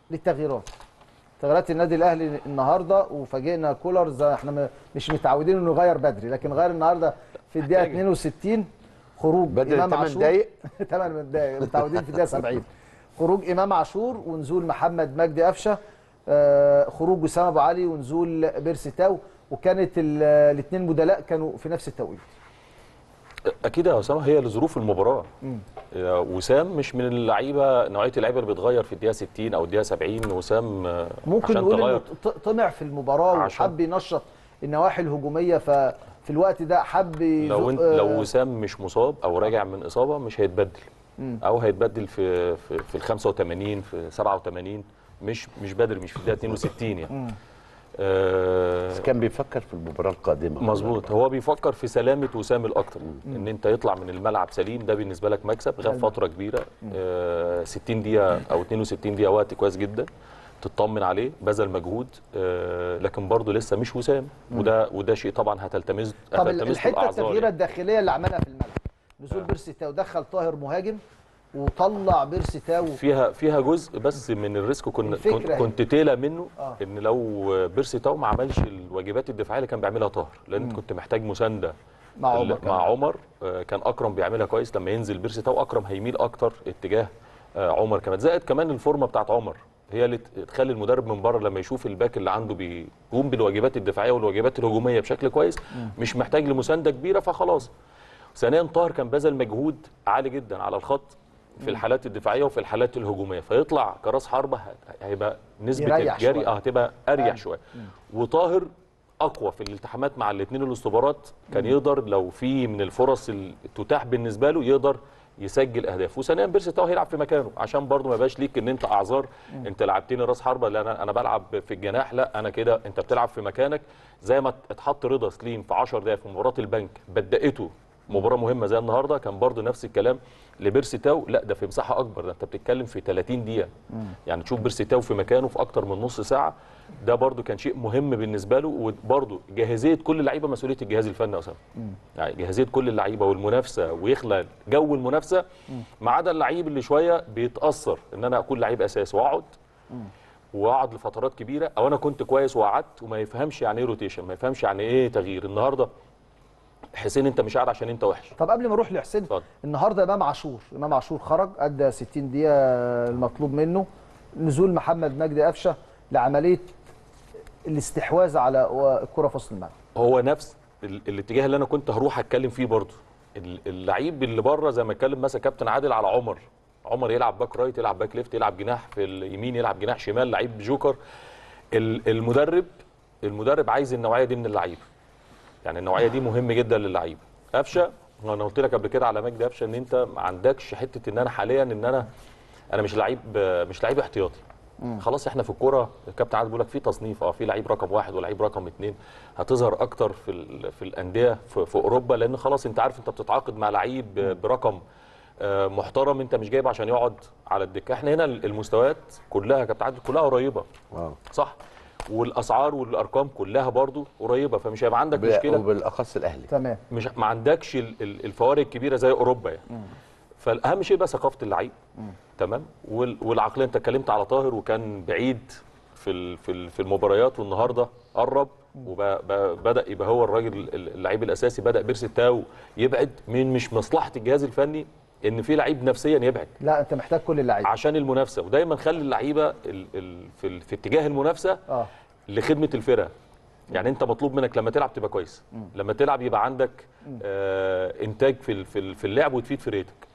للتغييرات تغييرات النادي الاهلي النهارده وفاجئنا كولر زي احنا م- مش متعودين انه يغير بدري لكن غير النهارده في الدقيقه 62 خروج بدري امام 8 عاشور دقايق 8 دقايق متعودين في الدقيقه 70 خروج امام عاشور ونزول محمد مجدي قفشه آه، خروج وسام ابو علي ونزول بيرسي تاو وكانت الاثنين بدلاء كانوا في نفس التوقيت اكيد يا اسامه هي لظروف المباراه آه، وسام مش من اللعيبه نوعيه اللعيبه اللي بيتغير في الدقيقه 60 او الدقيقه 70 وسام آه، ممكن عشان نقول تغير انه ط- طمع في المباراه عشان- وحب ينشط النواحي الهجوميه ففي الوقت ده حب لو يزق- انت لو وسام مش مصاب او راجع من اصابه مش هيتبدل او هيتبدل في في, في ال 85 في 87 مش مش بدري مش في الدقيقه 62 يعني آه بس كان بيفكر في المباراه القادمه مظبوط هو بيفكر في سلامه وسام الاكتر ان انت يطلع من الملعب سليم ده بالنسبه لك مكسب غاب فتره كبيره آه 60 دقيقه او 62 دقيقه وقت كويس جدا تطمن عليه بذل مجهود آه لكن برضه لسه مش وسام وده وده شيء طبعا هتلتمس طب هتلتمس له الحته الاعذار التغييره يعني. الداخليه اللي عملها في الملعب نزول بيرسي تاو دخل طاهر مهاجم وطلع بيرسي تاو فيها فيها جزء بس من الريسك كنا الفكرة كنت, هي. كنت تيلا منه آه. ان لو بيرسي تاو ما عملش الواجبات الدفاعيه اللي كان بيعملها طاهر لان انت كنت محتاج مسانده مع عمر ال- كمان. مع عمر آه، كان اكرم بيعملها كويس لما ينزل بيرسي تاو اكرم هيميل اكتر اتجاه آه، عمر كمان زائد كمان الفورمه بتاعت عمر هي اللي ت- تخلي المدرب من بره لما يشوف الباك اللي عنده بيقوم بالواجبات الدفاعيه والواجبات الهجوميه بشكل كويس مش محتاج لمسانده كبيره فخلاص ثانيا طاهر كان بذل مجهود عالي جدا على الخط في الحالات الدفاعيه وفي الحالات الهجوميه فيطلع كراس حربه ه- هيبقى نسبه يريح الجري شوية. اه هتبقى اريح أيوة. شويه وطاهر اقوى في الالتحامات مع الاثنين الاسطوبارات كان يقدر لو في من الفرص اللي تتاح بالنسبه له يقدر يسجل اهداف وثانيا بيرسي تاو هيلعب في مكانه عشان برضه ما يبقاش ليك ان انت اعذار انت لعبتني راس حربه لا انا انا بلعب في الجناح لا انا كده انت بتلعب في مكانك زي ما اتحط رضا سليم في 10 دقائق في مباراه البنك بدأته مباراه مهمه زي النهارده كان برضه نفس الكلام لبيرسي تاو لا ده في مساحه اكبر ده انت بتتكلم في 30 دقيقه يعني تشوف بيرسي تاو في مكانه في اكتر من نص ساعه ده برضه كان شيء مهم بالنسبه له وبرضه جاهزيه كل اللعيبه مسؤوليه الجهاز الفني يا اسامه يعني جاهزيه كل اللعيبه والمنافسه ويخلق جو المنافسه ما عدا اللعيب اللي شويه بيتاثر ان انا اكون لعيب اساس واقعد واقعد لفترات كبيره او انا كنت كويس وقعدت وما يفهمش يعني ايه روتيشن ما يفهمش يعني ايه تغيير النهارده حسين انت مش قاعد عشان انت وحش طب قبل ما اروح لحسين اتفضل. النهارده امام عاشور امام عاشور خرج ادى 60 دقيقه المطلوب منه نزول محمد مجدي قفشه لعمليه الاستحواذ على الكره في وسط الملعب هو نفس ال- الاتجاه اللي انا كنت هروح اتكلم فيه برضه ال- اللعيب اللي بره زي ما اتكلم مثلا كابتن عادل على عمر عمر يلعب باك رايت يلعب باك ليفت يلعب جناح في اليمين يلعب جناح شمال لعيب جوكر ال- المدرب المدرب عايز النوعيه دي من اللعيبه يعني النوعيه دي مهم جدا للعيبه قفشه انا قلت لك قبل كده على مجدي قفشه ان انت ما عندكش حته ان انا حاليا ان انا انا مش لعيب مش لعيب احتياطي خلاص احنا في الكوره الكابتن عادل بيقول لك في تصنيف اه في لعيب رقم واحد ولعيب رقم اثنين هتظهر اكتر في ال- في الانديه في, في اوروبا لان خلاص انت عارف انت بتتعاقد مع لعيب برقم آه، محترم انت مش جايب عشان يقعد على الدكه احنا هنا المستويات كلها يا كابتن عادل كلها قريبه اه صح والاسعار والارقام كلها برضو قريبه فمش هيبقى عندك ب- مشكله وبالاخص الاهلي تمام مش ما عندكش ال- ال- الفوارق الكبيره زي اوروبا يعني فالاهم شيء بقى ثقافه اللعيب تمام وال- والعقليه انت اتكلمت على طاهر وكان بعيد في ال- في ال- في المباريات والنهارده قرب وبدا يبقى هو الراجل ال- اللعيب الاساسي بدا بيرسي تاو يبعد من مش مصلحه الجهاز الفني ان في لعيب نفسيا يبعد لا انت محتاج كل اللعيبه عشان المنافسه ودايما خلي اللعيبه ال- ال- في ال- في اتجاه المنافسه اه لخدمه الفرقه يعني انت مطلوب منك لما تلعب تبقى كويس لما تلعب يبقى عندك آه انتاج في ال- في ال- في اللعب وتفيد فرقتك